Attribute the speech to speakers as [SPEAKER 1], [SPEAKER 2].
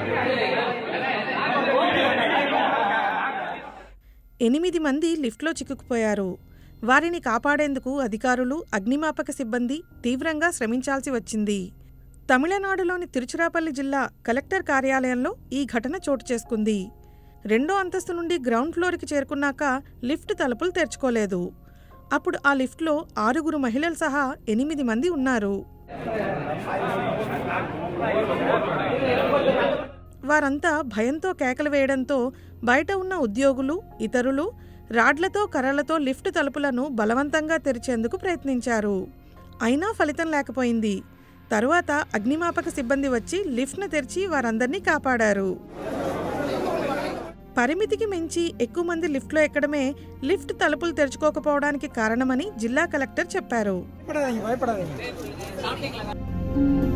[SPEAKER 1] ఎనిమిది మంది లిఫ్ట్లో చిక్కుకుపోయారు వారిని కాపాడేందుకు అధికారులు అగ్నిమాపక సిబ్బంది తీవ్రంగా శ్రమించాల్సి వచ్చింది తమిళనాడులోని తిరుచిరాపల్లి జిల్లా కలెక్టర్ కార్యాలయంలో ఈ ఘటన చోటు చేసుకుంది రెండో అంతస్తు నుండి గ్రౌండ్ ఫ్లోర్కి చేరుకున్నాక లిఫ్ట్ తలుపులు తెరుచుకోలేదు అప్పుడు ఆ లిఫ్ట్లో ఆరుగురు మహిళలు సహా ఎనిమిది మంది ఉన్నారు వారంతా భయంతో కేకలు వేయడంతో బయట ఉన్న ఉద్యోగులు ఇతరులు రాడ్లతో కర్రలతో లిఫ్ట్ తలుపులను బలవంతంగా తెరిచేందుకు ప్రయత్నించారు అయినా ఫలితం లేకపోయింది తరువాత అగ్నిమాపక సిబ్బంది వచ్చి లిఫ్ట్ను తెరిచి వారందరినీ కాపాడారు పరిమితికి మించి ఎక్కువ మంది లిఫ్ట్లో ఎక్కడమే లిఫ్ట్ తలుపులు తెరుచుకోకపోవడానికి కారణమని జిల్లా కలెక్టర్ చెప్పారు
[SPEAKER 2] பயப்படாதீங்க பயப்படாதீங்க